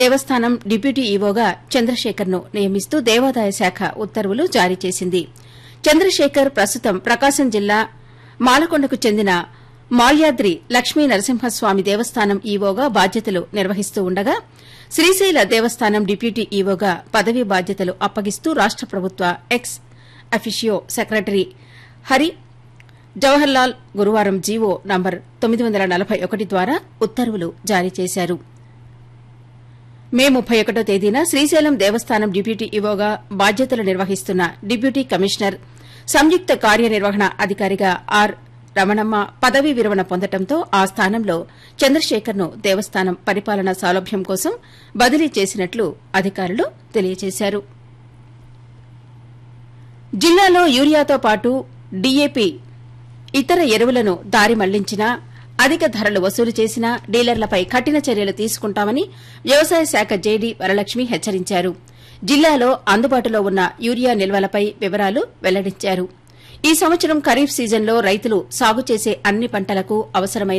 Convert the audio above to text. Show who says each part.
Speaker 1: దేవస్థానం డిప్యూటీ ఈవోగా చంద్రశేఖర్ను నియమిస్తూ దేవాదాయ శాఖ ఉత్తర్వులు జారీ చేసింది చంద్రశేఖర్ ప్రస్తుతం ప్రకాశం జిల్లా మాలకొండకు చెందిన మాల్యాద్రి లక్ష్మీ నరసింహస్వామి దేవస్థానం ఈవోగా బాధ్యతలు నిర్వహిస్తూ ఉండగా శ్రీశైల దేవస్థానం డిప్యూటీ ఈవోగా పదవీ బాధ్యతలు అప్పగిస్తూ రాష్ట ప్రభుత్వ ex officio secretary Hari Jawaharlal గురువారం జీవో నంబర్ తొమ్మిది వందల నలభై ఒకటి ద్వారా ఉత్తర్వులు జారీ చేశారు మే ముప్పై ఒకటో తేదీన శ్రీశైలం దేవస్థానం డిప్యూటీ ఈవోగా బాధ్యతలు నిర్వహిస్తున్న డిప్యూటీ కమిషనర్ సంయుక్త కార్యనిర్వహణ అధికారిగా ఆర్ రమణమ్మ పదవీ విరమణ పొందడంతో ఆ స్థానంలో చంద్రశేఖర్ను దేవస్థానం పరిపాలనా సౌలభ్యం కోసం బదిలీ చేసినట్లు అధికారులు తెలియజేశారు జిల్లాలో యూరియాతో పాటు డీఏపీ ఇతర ఎరువులను దారి మళ్లించినా అధిక ధరలు వసూలు చేసినా డీలర్లపై కఠిన చర్యలు తీసుకుంటామని వ్యవసాయ శాఖ జేడీ వరలక్ష్మి హెచ్చరించారు జిల్లాలో అందుబాటులో ఉన్న యూరియా నిల్వలపై వివరాలు వెల్లడించారు ఈ సంవత్సరం ఖరీఫ్ సీజన్లో రైతులు సాగు చేసే అన్ని పంటలకు అవసరమైన